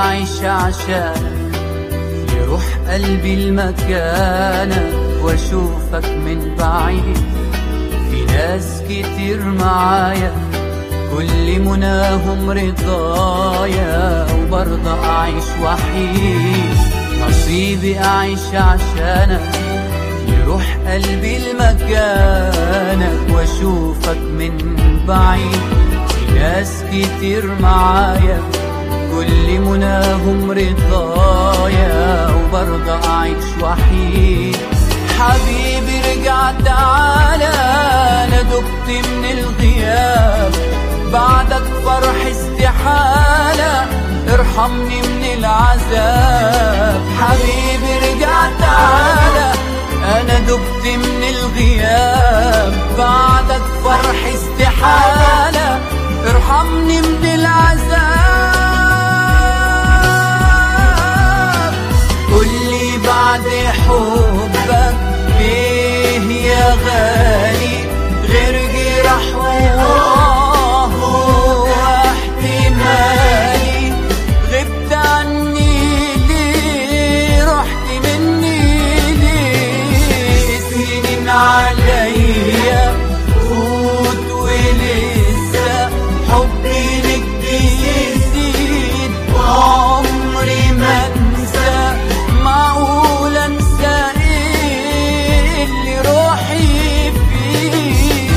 أعيش عشانك يروح قلبي المكانك واشوفك من بعيد في ناس كتير معايا كل مناهم رضايا وبرضه أعيش وحيد نصيبي أعيش عشانك يروح قلبي لمكانك واشوفك من بعيد في ناس كتير معايا كل مناهم رضايا وبرضه أعيش وحيد حبيبي رجع تعالى أنا دبت من الغياب بعدك فرح استحالة ارحمني من العذاب حبيبي رجع تعالى أنا دبت من الغياب بعدك فرح استحالة ارحمني من العذاب قولي بعد حبك ايه يا غالي غير جراح وآه واحتمالي غبت عني ليه رحت مني ليه سنين عليا فوت ولسه حبي لك بيزيد وعمري ما انسى معقول انسى ايه اللي روحي فيه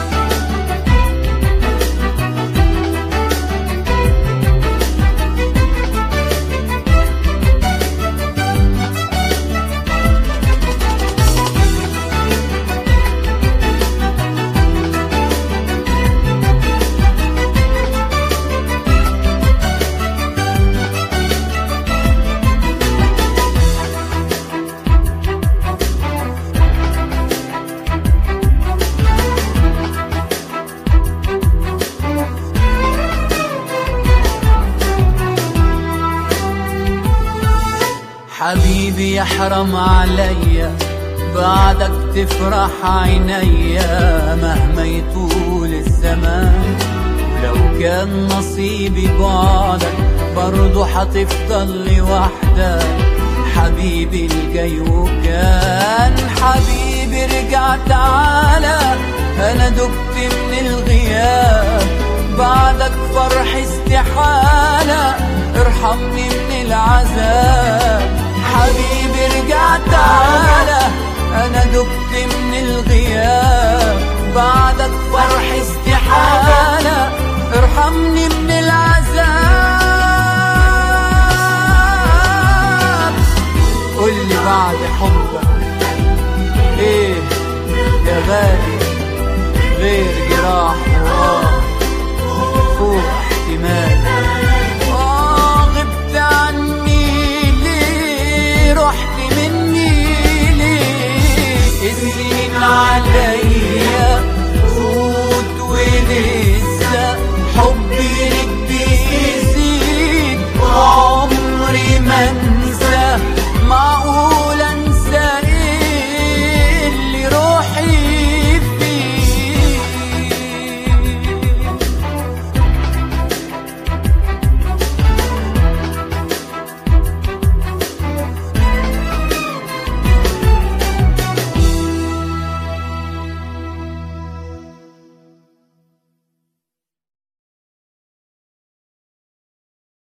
حبيبي يحرم عليا بعدك تفرح عينيا مهما يطول الزمان ولو كان نصيبي بعدك برضه حتفضل لوحدك حبيبي الجاي وكان حبيبي رجع تعالى انا دبت من الغياب بعدك فرح استحالة ارحمني من العذاب حبيبي رجع تعالى انا دبت من الغياب بعدك فرح استحالة ارحمني من العذاب قولي بعد حبك ايه يا غالي غير جراح